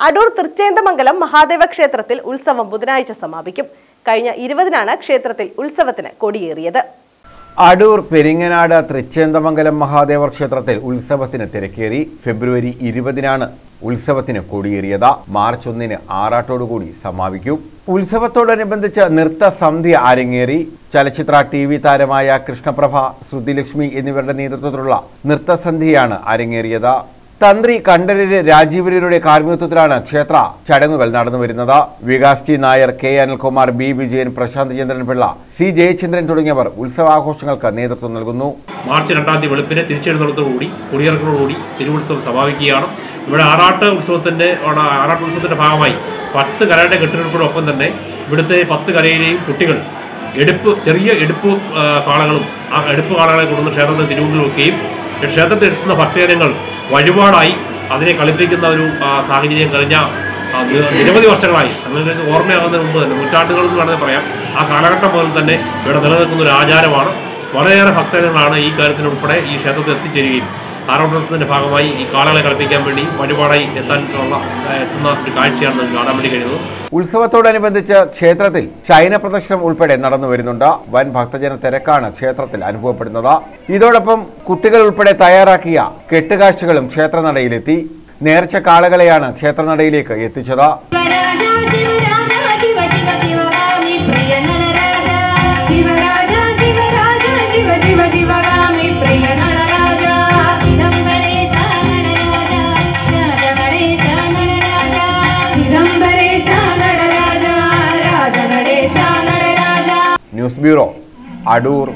അടൂർ തൃച്ചേന്തമംഗലം മഹാദേവ ക്ഷേത്രത്തിൽ ഉത്സവം ബുധനാഴ്ച സമാപിക്കും കഴിഞ്ഞ ഇരുപതിനാണ് ക്ഷേത്രത്തിൽ ഉത്സവത്തിന് കൊടിയേറിയത് അടൂർ പെരിങ്ങനാട് തൃച്ചേന്തമംഗലം മഹാദേവ ക്ഷേത്രത്തിൽ ഉത്സവത്തിന് തിരക്കേറി ഫെബ്രുവരി ഇരുപതിനാണ് ഉത്സവത്തിന് കൊടിയേറിയത് മാർച്ച് ഒന്നിന് ആറാട്ടോടുകൂടി സമാപിക്കും ഉത്സവത്തോടനുബന്ധിച്ച് നൃത്ത സന്ധ്യ അരങ്ങേറി ചലച്ചിത്ര ടി വി താരമായ കൃഷ്ണപ്രഭ ശ്രുതിലക്ഷ്മി എന്നിവരുടെ നേതൃത്വത്തിലുള്ള നൃത്തസന്ധ്യയാണ് അരങ്ങേറിയത് തന്ത്രി കണ്ഠരര് രാജീവരരുടെ കാർമ്മികത്വത്തിലാണ് ക്ഷേത്ര ചടങ്ങുകൾ നടന്നുവരുന്നത് Vikas T Nair K Anilkumar B Vijayan Prashanth Chandran Pillai C Jayachandran തുടങ്ങിയവർ ഉത്സവാഘോഷങ്ങൾക്ക് നേതൃത്വം നൽകുന്നു മാർച്ച് രണ്ടാം തീയതി വെളുപ്പിന് തിരിച്ചെഴുന്നള്ളത്തോടുകൂടി കൊടിയിറക്കലോടുകൂടി തിരുവുത്സവം സമാപിക്കുകയാണ് ഇവിടെ ആറാട്ട് ഉത്സവത്തിൻ്റെ അവിടെ ആറാട്ട് ഉത്സവത്തിൻ്റെ ഭാഗമായി പത്ത് കരയുടെ കെട്ടിടത്തോടൊപ്പം തന്നെ ഇവിടുത്തെ പത്ത് കരയിലെയും കുട്ടികൾ എടുപ്പ് ചെറിയ എടുപ്പ് ആ, കാളകളും ആ എടുപ്പ് കാളകളെ കൊണ്ടുവന്ന് ക്ഷേത്രത്തിൽ തിരുവുള്ളിൽ വെക്കുകയും ക്ഷേത്രത്തിൽ എത്തുന്ന ഭക്തജനങ്ങൾ വഴിപാടായി അതിനെ കളിപ്പിക്കുന്ന ഒരു ആ, സാഹചര്യം കഴിഞ്ഞ ആ, നി- നിരവധി വർഷങ്ങളായി അങ്ങനെ ഓർമ്മയാകുന്നതിന് മുമ്പ് തന്നെ നൂറ്റാണ്ടുകൾ എന്ന് വേണമെങ്കിൽ പറയാം ആ കാലഘട്ടം മുതൽ തന്നെ ഇവിടെ നിലനിൽക്കുന്ന ഒരു ആചാരമാണ് വളരെയേറെ ഭക്തജനങ്ങളാണ് ഈ കാര്യത്തിൽ ഉൾപ്പെടെ ഈ ക്ഷേത്രത്തിൽ എത്തിച്ചേരുകയും ആരോഗ്യത്തിന്റെ ഭാഗമായി ഈ കാളകളെ കളിപ്പിക്കാൻ വേണ്ടി വഴിപാടായി എത്താൻ ഉള്ള എത്തുന്ന ഒരു കാഴ്ചയാണ് നമുക്ക് കാണാൻ വേണ്ടി കഴിയുന്നത് ഉത്സവത്തോടനുബന്ധിച്ച് ക്ഷേത്രത്തിൽ ചൈന പ്രദർശനം ഉൾപ്പെടെ നടന്നു വരുന്നുണ്ട് വൻ ഭക്തജന തിരക്കാണ് ക്ഷേത്രത്തിൽ അനുഭവപ്പെടുന്നത് ഇതോടൊപ്പം കുട്ടികൾ ഉൾപ്പെടെ തയ്യാറാക്കിയ കെട്ടുകാഴ്ചകളും ക്ഷേത്രനടയിലെത്തി നേർച്ച കാളകളെയാണ് ക്ഷേത്രനടയിലേക്ക് എത്തിച്ചത് ശിവരാജ ശിവരാജ ശിവ ശിവ ശിവകാമി പ്രിയ നരരാജ ശിവരാജ ശിവരാജ ശിവ ശിവ ശിവകാമി പ്രിയ നരരാജ ചിദംബരേശ നരരാജ രാജനടേശ നരരാജ ചിദംബരേശ നരരാജ രാജനടേശ നരരാജ ന്യൂസ് ബ്യൂറോ അടൂർ